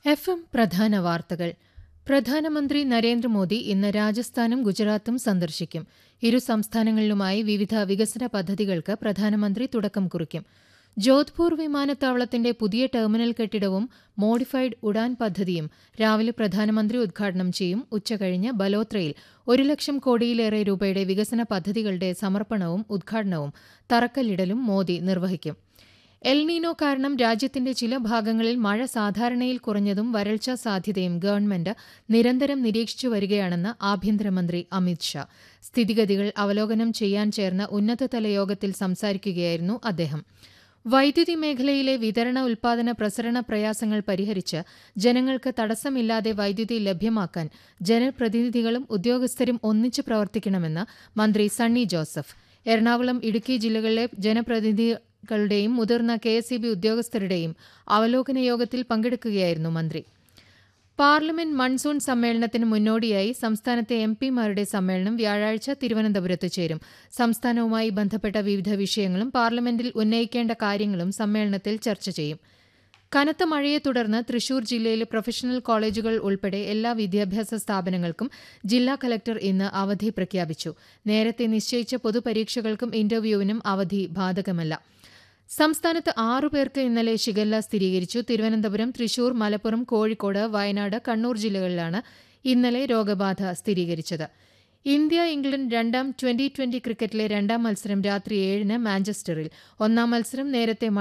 F M പ്രധാന വാർത്തകൾ പ്രധാനമന്ത്രി നരേന്ദ്രമോദി ഇന്ന് രാജസ്ഥാനും ഗുജറാത്തും സന്ദർശിക്കും ഇരു സംസ്ഥാനങ്ങളിലുമായി വിവിധ വികസന പദ്ധതികൾക്ക് പ്രധാനമന്ത്രി തുടക്കം കുറിക്കും ജോധ്പൂർ വിമാനത്താവളത്തിന്റെ പുതിയ ടെർമിനൽ കെട്ടിടവും മോഡിഫൈഡ് ഉഡാൻ പദ്ധതിയും രാവിലെ പ്രധാനമന്ത്രി ഉദ്ഘാടനം ചെയ്യും ഉച്ചകഴിഞ്ഞ് ബലോത്രയിൽ ഒരു ലക്ഷം കോടിയിലേറെ രൂപയുടെ വികസന പദ്ധതികളുടെ സമർപ്പണവും ഉദ്ഘാടനവും തറക്കല്ലിടലും മോദി നിർവഹിക്കും എൽനീനോ കാരണം രാജ്യത്തിന്റെ ചില ഭാഗങ്ങളിൽ മഴ സാധാരണയിൽ കുറഞ്ഞതും വരൾച്ചാ സാധ്യതയും ഗവൺമെന്റ് നിരന്തരം നിരീക്ഷിച്ചു വരികയാണെന്ന് ആഭ്യന്തരമന്ത്രി അമിത് ഷാ സ്ഥിതിഗതികൾ അവലോകനം ചെയ്യാൻ ചേർന്ന ഉന്നതതല യോഗത്തിൽ സംസാരിക്കുകയായിരുന്നു അദ്ദേഹം വൈദ്യുതി മേഖലയിലെ വിതരണ ഉൽപാദന പ്രസരണ പ്രയാസങ്ങൾ പരിഹരിച്ച് ജനങ്ങൾക്ക് തടസ്സമില്ലാതെ വൈദ്യുതി ലഭ്യമാക്കാൻ ജനപ്രതിനിധികളും ഉദ്യോഗസ്ഥരും ഒന്നിച്ചു പ്രവർത്തിക്കണമെന്ന് മന്ത്രി സണ്ണി ജോസഫ് എറണാകുളം ഇടുക്കി ജില്ലകളിലെ ജനപ്രതിനിധികളുടെയും മുതിർന്ന കെ എസ് ഉദ്യോഗസ്ഥരുടെയും അവലോകന യോഗത്തിൽ പങ്കെടുക്കുകയായിരുന്നു മന്ത്രി പാർലമെന്റ് മൺസൂൺ സമ്മേളനത്തിന് മുന്നോടിയായി സംസ്ഥാനത്തെ എം പിമാരുടെ സമ്മേളനം വ്യാഴാഴ്ച തിരുവനന്തപുരത്ത് ചേരും സംസ്ഥാനവുമായി ബന്ധപ്പെട്ട വിവിധ വിഷയങ്ങളും പാർലമെന്റിൽ ഉന്നയിക്കേണ്ട കാര്യങ്ങളും സമ്മേളനത്തിൽ ചർച്ച ചെയ്യും കനത്ത മഴയെ തുടർന്ന് തൃശൂർ ജില്ലയിലെ പ്രൊഫഷണൽ കോളേജുകൾ ഉൾപ്പെടെ എല്ലാ വിദ്യാഭ്യാസ സ്ഥാപനങ്ങൾക്കും ജില്ലാ കലക്ടർ ഇന്ന് അവധി പ്രഖ്യാപിച്ചു നേരത്തെ നിശ്ചയിച്ച പൊതുപരീക്ഷകൾക്കും ഇന്റർവ്യൂവിനും അവധി ബാധകമല്ല സംസ്ഥാനത്ത് ആറുപേർക്ക് ഇന്നലെ ഷിഗല്ല സ്ഥിരീകരിച്ചു തിരുവനന്തപുരം തൃശൂർ മലപ്പുറം കോഴിക്കോട് വയനാട് കണ്ണൂർ ജില്ലകളിലാണ് ഇന്നലെ രോഗബാധ സ്ഥിരീകരിച്ചത് ഇന്ത്യ ഇംഗ്ലണ്ട് രണ്ടാം ട്വന്റി ട്വന്റി ക്രിക്കറ്റിലെ രണ്ടാം മത്സരം രാത്രി ഏഴിന് മാഞ്ചസ്റ്ററിൽ ഒന്നാം മത്സരം നേരത്തെ